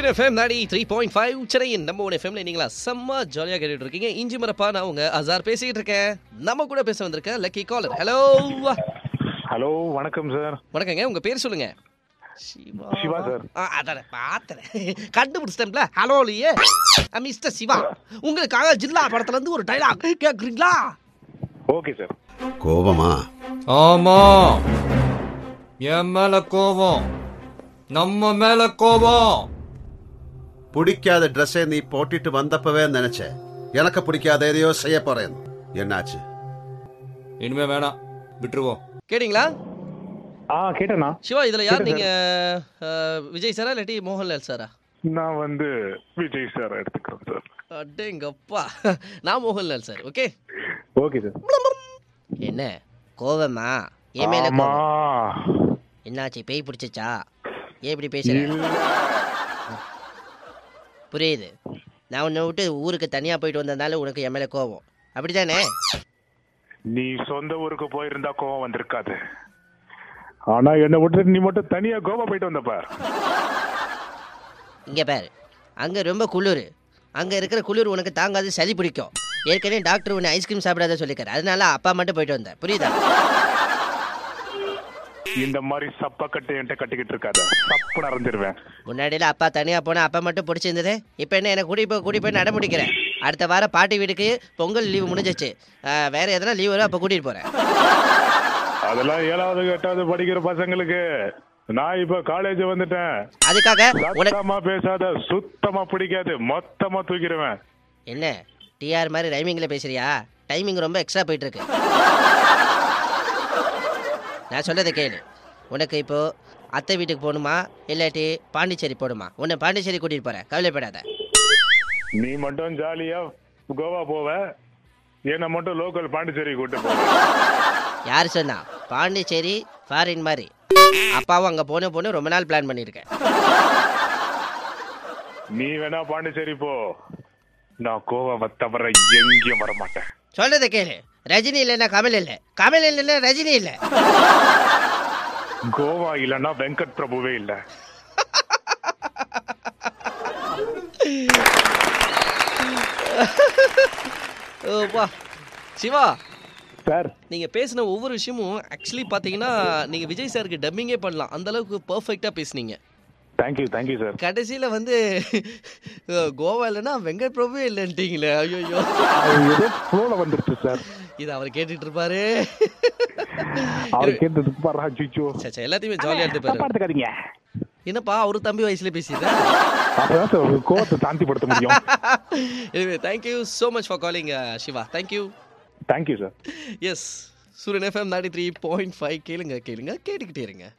சூரியன் FM ninety three point five சென்னையின் நம்ம ஒன் எஃப்எம்ல நீங்களா செம்ம ஜாலியாக கேட்டுட்டு இருக்கீங்க இஞ்சி மரப்பா நான் உங்க அசார் பேசிக்கிட்டு இருக்கேன் நம்ம கூட பேச வந்திருக்கேன் லக்கி காலர் ஹலோ ஹலோ வணக்கம் சார் வணக்கங்க உங்க பேர் சொல்லுங்க சிவா சிவா சார். ஆ, அதானே பார்த்தேன் கண்டுபிடிச்சிட்டேன்ல ஹலோ இல்லையே மிஸ்டர் சிவா உங்களுக்காக ஜில்லா படத்துல இருந்து ஒரு டைலாக் கேக்குறீங்களா ஓகே சார் கோபமா ஆமா என் மேல கோபம் நம்ம மேல கோபம் பிடிக்காத ட்ரெஸ்ஸை நீ போட்டுட்டு வந்தப்பவே நினைச்சேன் எனக்கு பிடிக்காத எதையோ செய்ய போறேன் என்னாச்சு இனிமே வேணாம் விட்டுருவோம் கேட்டிங்களா ஆ கேட்டேண்ணா சிவா இதுல யார் கேட்டேன் நீங்க அஹ், விஜய் சாரா இல்லாட்டி மோகன்லால் சாரா நான் வந்து விஜய் சார் எடுத்துக்கிறேன் சார் அடேங்கப்பா நான் Mohanlal sir okay okay sir என்ன கோவமா என் மேல ஆமா கோவம் என்னாச்சு பேய் பிடிச்சிச்சா ஏன் இப்படி பேசுற இல்ல புரியுது நான் உன்னை விட்டு ஊருக்கு தனியா போயிட்டு வந்ததுனால உனக்கு என் மேல கோவம் அப்படிதானே நீ சொந்த ஊருக்கு போயிருந்தா கோவம் வந்திருக்காது ஆனா என்னை விட்டு நீ மட்டும் தனியா கோவா போயிட்டு வந்த பார் இங்க பாரு அங்க ரொம்ப குளிர் அங்க இருக்கிற குளிர் உனக்கு தாங்காது சளி பிடிக்கும் ஏற்கனவே டாக்டர் உன்னை ஐஸ்கிரீம் சாப்பிடாத சொல்லிக்காரு அதனால அப்பா மட்டும் போயிட்டு வந்தேன் புரியுதா இந்த மாதிரி சப்ப கட்டு என்கிட்ட கட்டிக்கிட்டு இருக்காத சப்பு நடந்துருவேன் முன்னாடியில அப்பா தனியா போனா அப்பா மட்டும் பிடிச்சிருந்தது இப்போ என்ன என்ன கூட்டி போய் கூட்டி போய் நட முடிக்கிறேன் அடுத்த வாரம் பாட்டி வீட்டுக்கு பொங்கல் லீவு முடிஞ்சிச்சு ஆஹ், வேற எதனா லீவ் வரும் அப்போ கூட்டிட்டு போறேன் அதெல்லாம் ஏழாவது எட்டாவது படிக்கிற பசங்களுக்கு நான் இப்ப காலேஜ் வந்துட்டேன் அதுக்காக உனக்கு சத்தமா பேசாத சுத்தமா பிடிக்காது மொத்தமா தூக்கிடுவேன் என்ன டிஆர் மாதிரி ரைமிங்கில் பேசுறியா டைமிங் ரொம்ப எக்ஸ்ட்ரா போயிட்டு இருக்கு நான் சொல்றதை கேளு உனக்கு இப்போ அத்தை வீட்டுக்கு போகணுமா இல்லாட்டி பாண்டிச்சேரி போகணுமா உன்னை பாண்டிச்சேரி கூட்டிட்டு போறேன் கவலைப்படாத நீ மட்டும் ஜாலியா கோவா போவ என்ன மட்டும் லோக்கல் பாண்டிச்சேரி கூட்டு போவ யார் சொன்னா பாண்டிச்சேரி ஃபாரின் மாதிரி அப்பாவும் அங்கே போன போன ரொம்ப நாள் பிளான் பண்ணியிருக்கேன் நீ வேணா பாண்டிச்சேரி போ நான் கோவாவை தவிர எங்கேயும் வர மாட்டேன் சொல்றதை கேளு ரஜினி இல்லைன்னா கமல் இல்லை கமல் இல்லைன்னா ரஜினி இல்லை கோவா இல்லைன்னா வெங்கட் பிரபுவே இல்ல ஓப்பா சிவா சார் நீங்க பேசின ஒவ்வொரு விஷயமும் ஆக்சுவலி பாத்தீங்கன்னா நீங்க விஜய் சாருக்கு டப்பிங்கே பண்ணலாம் அந்த அளவுக்கு பெர்ஃபெக்ட்டா பேசுனீங்க தேங்க்யூ தேங்க்யூ சார் கடைசியில வந்து அஹ், கோவா இல்லைன்னா வெங்கட் பிரபு இல்லைன்ட்டீங்களே ஐயோ ஏதோ ஃப்ளோல வந்துருச்சு சார் இது அவர் கேட்டுட்டு இருப்பாரு அவர் கேட்டது பாரு அச்சோ சே, சே, எல்லாத்தையுமே ஜாலியா எடுத்துப்பாரு எடுத்துக்காதீங்க என்னப்பா அவரு தம்பி வயசுல பேசிடுறேன் அப்பதான் சார் ஒரு கோவத்தை சாந்திப்படுத்த முடியும் anyway thank you so much for calling Siva thank you thank you sir yes Suryan FM ninety three point five கேளுங்க கேளுங்க கேட்டுக்கிட்டே இருங்க